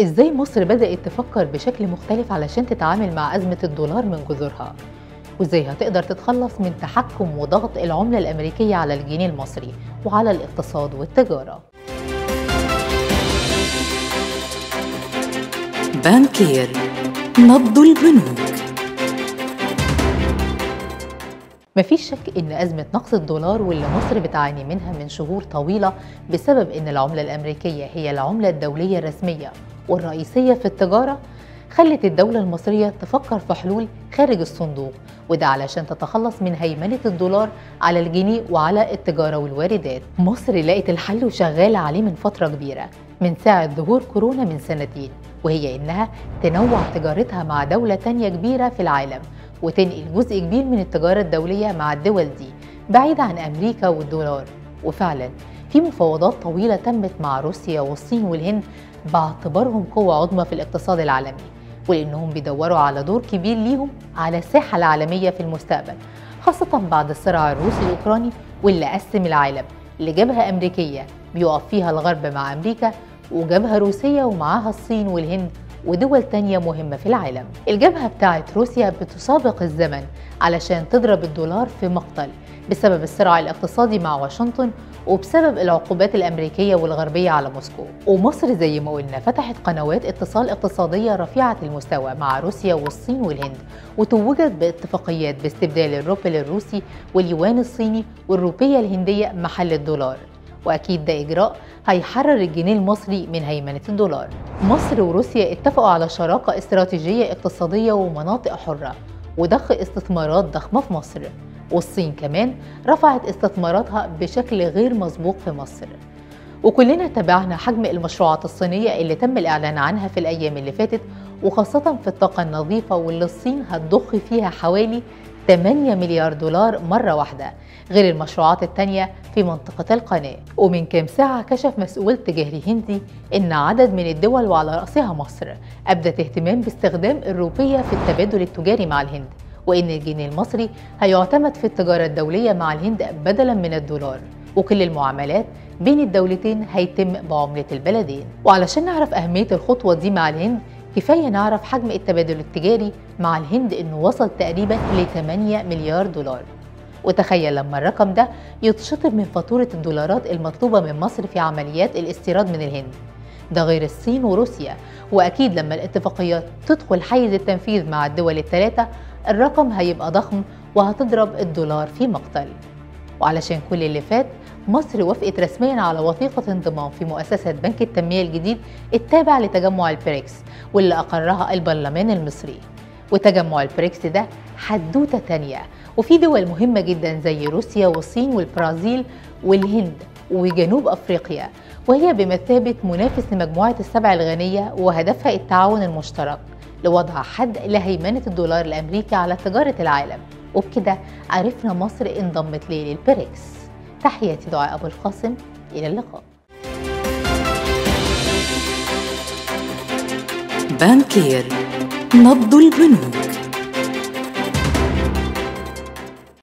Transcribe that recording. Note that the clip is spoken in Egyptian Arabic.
ازاي مصر بدأت تفكر بشكل مختلف علشان تتعامل مع أزمة الدولار من جذورها وازاي هتقدر تتخلص من تحكم وضغط العملة الأمريكية على الجنيه المصري وعلى الاقتصاد والتجارة بانكير نبض البنوك مفيش شك إن أزمة نقص الدولار واللي مصر بتعاني منها من شهور طويلة بسبب إن العملة الأمريكية هي العملة الدولية الرسمية والرئيسية في التجارة خلت الدولة المصرية تفكر في حلول خارج الصندوق وده علشان تتخلص من هيمنة الدولار على الجنيه وعلى التجارة والواردات مصر لقت الحل وشغالة عليه من فترة كبيرة من ساعة ظهور كورونا من سنتين وهي إنها تنوع تجارتها مع دولة تانية كبيرة في العالم وتنقل جزء كبير من التجارة الدولية مع الدول دي بعيد عن أمريكا والدولار وفعلا في مفاوضات طويلة تمت مع روسيا والصين والهند باعتبارهم قوة عظمى في الاقتصاد العالمي ولأنهم بيدوروا على دور كبير ليهم على الساحة العالمية في المستقبل خاصة بعد الصراع الروسي الأوكراني واللي قسم العالم لجبهة أمريكية بيقف فيها الغرب مع أمريكا وجبهة روسية ومعاها الصين والهند ودول تانية مهمة في العالم الجبهة بتاعت روسيا بتسابق الزمن علشان تضرب الدولار في مقتل بسبب الصراع الاقتصادي مع واشنطن وبسبب العقوبات الأمريكية والغربية على موسكو ومصر زي ما قلنا فتحت قنوات اتصال اقتصادية رفيعة المستوى مع روسيا والصين والهند وتوجت باتفاقيات باستبدال الروبل الروسي واليوان الصيني والروبية الهندية محل الدولار واكيد ده اجراء هيحرر الجنيه المصري من هيمنه الدولار. مصر وروسيا اتفقوا على شراكه استراتيجيه اقتصاديه ومناطق حره وضخ استثمارات ضخمه في مصر. والصين كمان رفعت استثماراتها بشكل غير مسبوق في مصر. وكلنا تابعنا حجم المشروعات الصينيه اللي تم الاعلان عنها في الايام اللي فاتت وخاصه في الطاقه النظيفه واللي الصين هتضخ فيها حوالي 8 مليار دولار مرة واحدة غير المشروعات التانية في منطقة القناة ومن كام ساعة كشف مسؤول تجاري هندي إن عدد من الدول وعلى رأسها مصر أبدت اهتمام باستخدام الروبية في التبادل التجاري مع الهند وإن الجنيه المصري هيعتمد في التجارة الدولية مع الهند بدلا من الدولار وكل المعاملات بين الدولتين هيتم بعملة البلدين وعلشان نعرف أهمية الخطوة دي مع الهند كفايه نعرف حجم التبادل التجاري مع الهند انه وصل تقريبا ل 8 مليار دولار وتخيل لما الرقم ده يتشطب من فاتوره الدولارات المطلوبه من مصر في عمليات الاستيراد من الهند ده غير الصين وروسيا واكيد لما الاتفاقيات تدخل حيز التنفيذ مع الدول الثلاثه الرقم هيبقى ضخم وهتضرب الدولار في مقتل وعلشان كل اللي فات مصر وافقت رسميا على وثيقة انضمام في مؤسسة بنك التنمية الجديد التابع لتجمع البريكس واللي أقرها البرلمان المصري وتجمع البريكس ده حدوتة تانية وفي دول مهمة جدا زي روسيا والصين والبرازيل والهند وجنوب أفريقيا وهي بمثابة منافس لمجموعة السبع الغنية وهدفها التعاون المشترك لوضع حد لهيمنة الدولار الأمريكي على تجارة العالم وبكده عرفنا مصر انضمت ليه للبريكس تحياتي دعاء أبو القاسم إلى اللقاء بانكير نبض البنوك